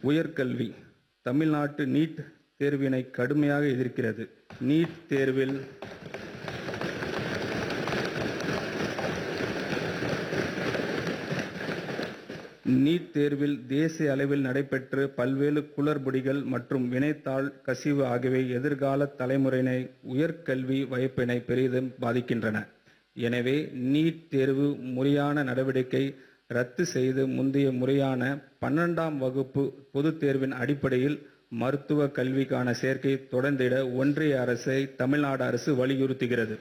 உயர்கல்வி தமிழ்நாட்டு நீட் தேர்வினை கடுமையாக எதிர்க்கிறது நீட் தேர்வில் நீட் தேர்வில் தேசிய அளவில் நடைபெற்று பல்வேறு குளறுபடிகள் மற்றும் வினைத்தாள் கசிவு ஆகியவை எதிர்கால தலைமுறையினை உயர்கல்வி வாய்ப்பினை பெரிதும் பாதிக்கின்றன எனவே நீட் தேர்வு முறையான நடவடிக்கை ரத்து செய்து முந்தைய முறையான பன்னெண்டாம் வகுப்பு பொதுத் தேர்வின் அடிப்படையில் மருத்துவ கல்விக்கான சேர்க்கை தொடர்ந்திட ஒன்றிய அரசை தமிழ்நாடு அரசு வலியுறுத்துகிறது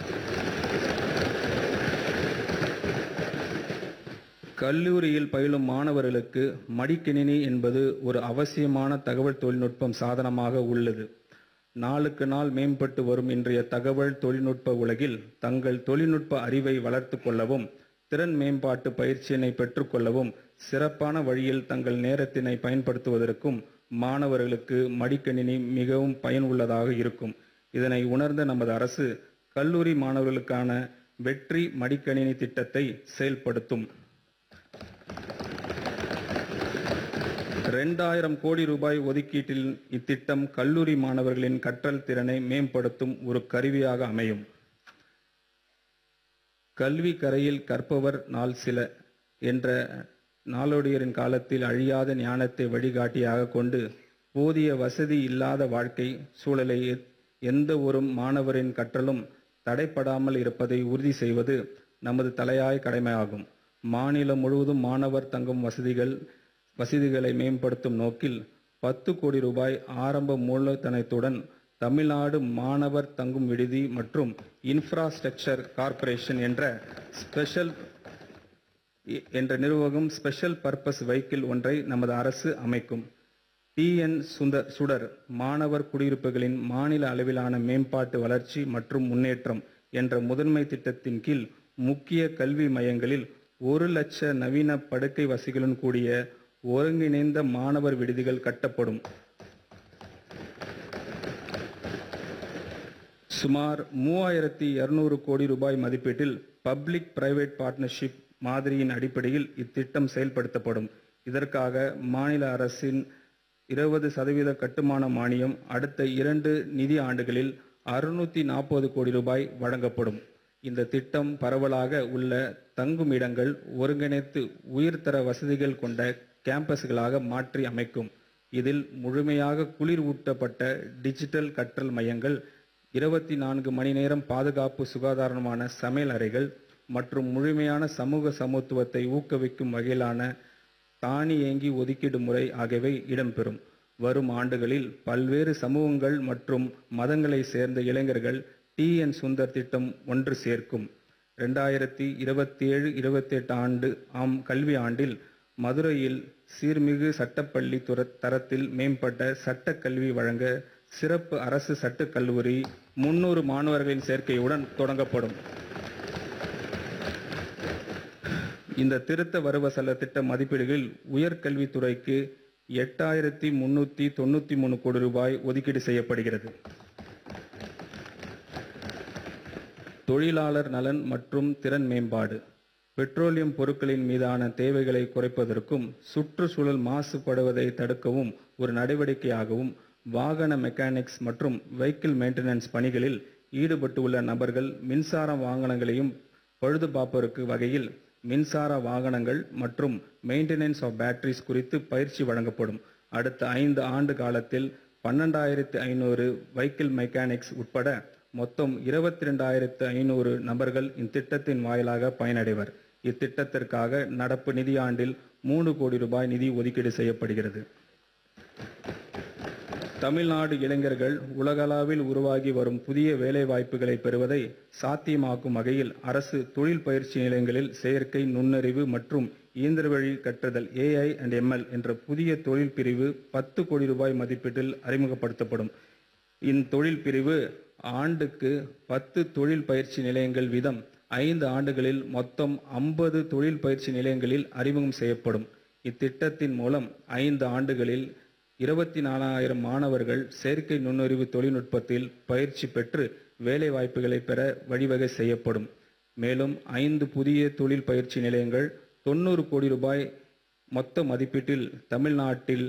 கல்லூரியில் பயிலும் மாணவர்களுக்கு மடிக்கணினி என்பது ஒரு அவசியமான தகவல் தொழில்நுட்பம் சாதனமாக உள்ளது நாளுக்கு நாள் மேம்பட்டு வரும் இன்றைய தகவல் தொழில்நுட்ப உலகில் தங்கள் தொழில்நுட்ப அறிவை வளர்த்து கொள்ளவும் திறன் மேம்பாட்டு பயிற்சியினை பெற்றுக்கொள்ளவும் சிறப்பான வழியில் தங்கள் நேரத்தினை பயன்படுத்துவதற்கும் மாணவர்களுக்கு மடிக்கணினி மிகவும் பயனுள்ளதாக இருக்கும் இதனை உணர்ந்த நமது அரசு கல்லூரி மாணவர்களுக்கான வெற்றி மடிக்கணினி திட்டத்தை செயல்படுத்தும் ரெண்டாயிரம் கோடி ரூபாய் ஒதுக்கீட்டில் இத்திட்டம் கல்லூரி மாணவர்களின் கற்றல் திறனை மேம்படுத்தும் ஒரு கருவியாக அமையும் கல்வி கரையில் கற்பவர் நாள் சில என்ற நாளோடியரின் காலத்தில் அழியாத ஞானத்தை வழிகாட்டியாக கொண்டு போதிய வசதி இல்லாத வாழ்க்கை சூழலை எ- எந்த ஒரு மாணவரின் கற்றலும் தடைப்படாமல் இருப்பதை உறுதி செய்வது நமது தலையாய கடமையாகும் மாநிலம் முழுவதும் மாணவர் தங்கும் வசதிகள் வசதிகளை மேம்படுத்தும் நோக்கில் பத்து கோடி ரூபாய் ஆரம்ப மூலதனத்துடன் தமிழ்நாடு மாணவர் தங்கும் விடுதி மற்றும் இன்ஃப்ராஸ்ட்ரக்சர் கார்ப்பரேஷன் என்ற ஸ்பெஷல் எ- என்ற நிர்வாகம் ஸ்பெஷல் பர்பஸ் வெஹிக்கிள் ஒன்றை நமது அரசு அமைக்கும் டிஎன் சுந்தர் சுடர் மாணவர் குடியிருப்புகளின் மாநில அளவிலான மேம்பாட்டு வளர்ச்சி மற்றும் முன்னேற்றம் என்ற முதன்மை திட்டத்தின் கீழ் முக்கிய கல்வி மையங்களில் ஒரு லட்ச நவீன படுக்கை வசதிகளுடன் கூடிய ஒருங்கிணைந்த மாணவர் விடுதிகள் கட்டப்படும் சுமார் மூவாயிரத்தி இருநூறு கோடி ரூபாய் மதிப்பீட்டில் பப்ளிக் பிரைவேட் பார்ட்னர்ஷிப் மாதிரியின் அடிப்படையில் இத்திட்டம் செயல்படுத்தப்படும் இதற்காக மாநில அரசின் இருபது சதவீத கட்டுமான மானியம் அடுத்த இரண்டு நிதி ஆண்டுகளில் அறுநூத்தி நாற்பது கோடி ரூபாய் வழங்கப்படும் இந்த திட்டம் பரவலாக உள்ள தங்கும் இடங்கள் ஒருங்கிணைத்து உயர்தர வசதிகள் கொண்ட கேம்பஸ்களாக மாற்றி அமைக்கும் இதில் முழுமையாக குளிர் ஊட்டப்பட்ட டிஜிட்டல் கற்றல் மையங்கள் இருபத்தி நான்கு மணி நேரம் பாதுகாப்பு சுகாதாரமான சமையல் அறைகள் மற்றும் முழுமையான சமூக சமத்துவத்தை ஊக்குவிக்கும் வகையிலான தானியங்கி ஒதுக்கீடு முறை ஆகியவை இடம்பெறும் வரும் ஆண்டுகளில் பல்வேறு சமூகங்கள் மற்றும் மதங்களை சேர்ந்த இளைஞர்கள் டிஎன் சுந்தர் திட்டம் ஒன்று சேர்க்கும் ரெண்டாயிரத்தி இருபத்தி ஏழு இருபத்தி எட்டு ஆண்டு ஆம் கல்வி ஆண்டில் மதுரையில் சீர்மிகு சட்டப்பள்ளி துர தரத்தில் மேம்பட்ட சட்டக் கல்வி வழங்க சிறப்பு அரசு சட்டக் கல்லூரி முன்னூறு மாணவர்களின் சேர்க்கையுடன் தொடங்கப்படும் இந்த திருத்த வரவு செலவு திட்ட மதிப்பீடுகளில் உயர்கல்வித்துறைக்கு எட்டாயிரத்தி முன்னூத்தி தொண்ணூத்தி மூணு கோடி ரூபாய் ஒதுக்கீடு செய்யப்படுகிறது தொழிலாளர் நலன் மற்றும் திறன் மேம்பாடு பெட்ரோலியம் பொருட்களின் மீதான தேவைகளை குறைப்பதற்கும் சுற்றுச்சூழல் மாசுபடுவதை தடுக்கவும் ஒரு நடவடிக்கையாகவும் வாகன மெக்கானிக்ஸ் மற்றும் வெஹிக்கிள் மெயின்டெனன்ஸ் பணிகளில் ஈடுபட்டுள்ள நபர்கள் மின்சார வாகனங்களையும் பழுது பார்ப்பதற்கு வகையில் மின்சார வாகனங்கள் மற்றும் மெயின்டெனன்ஸ் ஆஃப் பேட்டரிஸ் குறித்து பயிற்சி வழங்கப்படும் அடுத்த ஐந்து ஆண்டு காலத்தில் பன்னெண்டாயிரத்து ஐநூறு வெஹிக்கிள் மெக்கானிக்ஸ் உட்பட மொத்தம் இருபத்தி ரெண்டாயிரத்து ஐநூறு நபர்கள் இத்திட்டத்தின் வாயிலாக பயனடைவர் இத்திட்டத்திற்காக நடப்பு நிதியாண்டில் மூணு கோடி ரூபாய் நிதி ஒதுக்கீடு செய்யப்படுகிறது தமிழ்நாடு இளைஞர்கள் உலகளவில் உருவாகி வரும் புதிய வேலை வாய்ப்புகளை பெறுவதை சாத்தியமாக்கும் வகையில் அரசு தொழில் பயிற்சி நிலையங்களில் செயற்கை நுண்ணறிவு மற்றும் இயந்திர வழி கற்றுதல் ஏஐ அண்ட் எம்எல் என்ற புதிய தொழில் பிரிவு பத்து கோடி ரூபாய் மதிப்பீட்டில் அறிமுகப்படுத்தப்படும் இத்தொழில் பிரிவு ஆண்டுக்கு பத்து தொழில் பயிற்சி நிலையங்கள் வீதம் ஐந்து ஆண்டுகளில் மொத்தம் ஐம்பது தொழில் பயிற்சி நிலையங்களில் அறிமுகம் செய்யப்படும் இத்திட்டத்தின் மூலம் ஐந்து ஆண்டுகளில் இருபத்தி நாலாயிரம் மாணவர்கள் செயற்கை நுண்ணறிவு தொழில்நுட்பத்தில் பயிற்சி பெற்று வேலை வாய்ப்புகளை பெற வழிவகை செய்யப்படும் மேலும் ஐந்து புதிய தொழில் பயிற்சி நிலையங்கள் தொண்ணூறு கோடி ரூபாய் மொத்த மதிப்பீட்டில் தமிழ்நாட்டில்